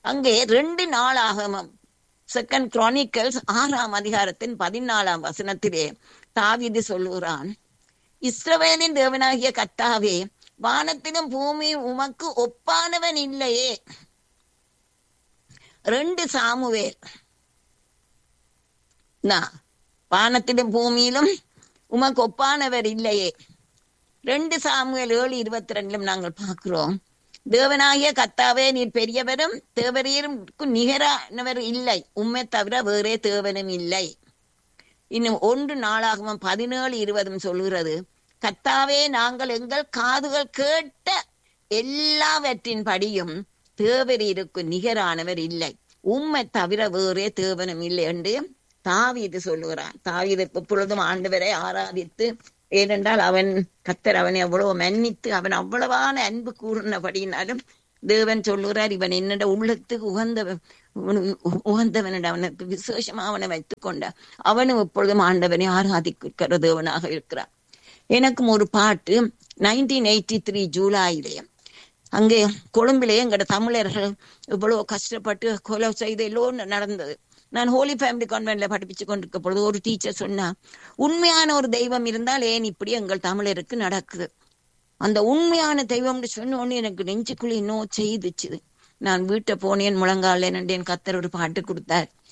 அங்கே ரெண்டு நாளாகமம் செகண்ட் குரானிக்கல்ஸ் ஆறாம் அதிகாரத்தின் பதினாலாம் வசனத்திலே தாவீது சொல்லுகிறான் இஸ்ரவேலின் தேவனாகிய கர்த்தாவே வானத்திலும் பூமி உமக்கு ஒப்பானவன் இல்லையே ரெண்டு சாமுவேல் நான் வானத்திலும் பூமியிலும் உமக்கு ஒப்பானவர் இல்லையே ரெண்டு சாமுவேல் ஏழு இருபத்தி ரெண்டிலும் நாங்கள் பார்க்கிறோம் தேவனாகிய கத்தாவே நீர் பெரியவரும் தேவரீருக்கும் நிகரானவர் இல்லை உண்மை தவிர வேறே தேவனும் இல்லை இன்னும் ஒன்று நாளாகவும் பதினேழு இருபதும் சொல்கிறது கத்தாவே நாங்கள் எங்கள் காதுகள் கேட்ட எல்லாவற்றின் படியும் தேவரீருக்கு நிகரானவர் இல்லை உண்மை தவிர வேறே தேவனும் இல்லை என்று தாவீது சொல்லுகிறான் தாவீது எப்பொழுதும் ஆண்டவரை ஆராதித்து ஏனென்றால் அவன் கத்தர் அவனை அவ்வளவு மன்னித்து அவன் அவ்வளவான அன்பு கூறினபடினாலும் தேவன் சொல்லுகிறார் இவன் என்னோட உள்ளத்துக்கு உகந்தவன் உகந்தவனிட அவனுக்கு விசேஷமா அவனை வைத்துக் கொண்ட அவனும் எப்பொழுதும் ஆண்டவனை ஆராதிக்கிற தேவனாக இருக்கிறான் எனக்கும் ஒரு பாட்டு நைன்டீன் எயிட்டி த்ரீ ஜூலையிலே அங்கே கொழும்பிலே எங்கட தமிழர்கள் இவ்வளவு கஷ்டப்பட்டு கொலை செய்து எல்லோரும் நடந்தது நான் ஹோலி ஃபேமிலி கான்வென்ட்ல படிப்பிச்சு கொண்டிருக்க பொழுது ஒரு டீச்சர் சொன்னா உண்மையான ஒரு தெய்வம் இருந்தால் ஏன் இப்படி எங்கள் தமிழருக்கு நடக்குது அந்த உண்மையான தெய்வம்னு சொன்ன உடனே எனக்கு நெஞ்சுக்குள்ள இன்னும் செய்துச்சுது நான் வீட்டை போனேன் முழங்கால நின்றேன் கத்தர் ஒரு பாட்டு கொடுத்தார்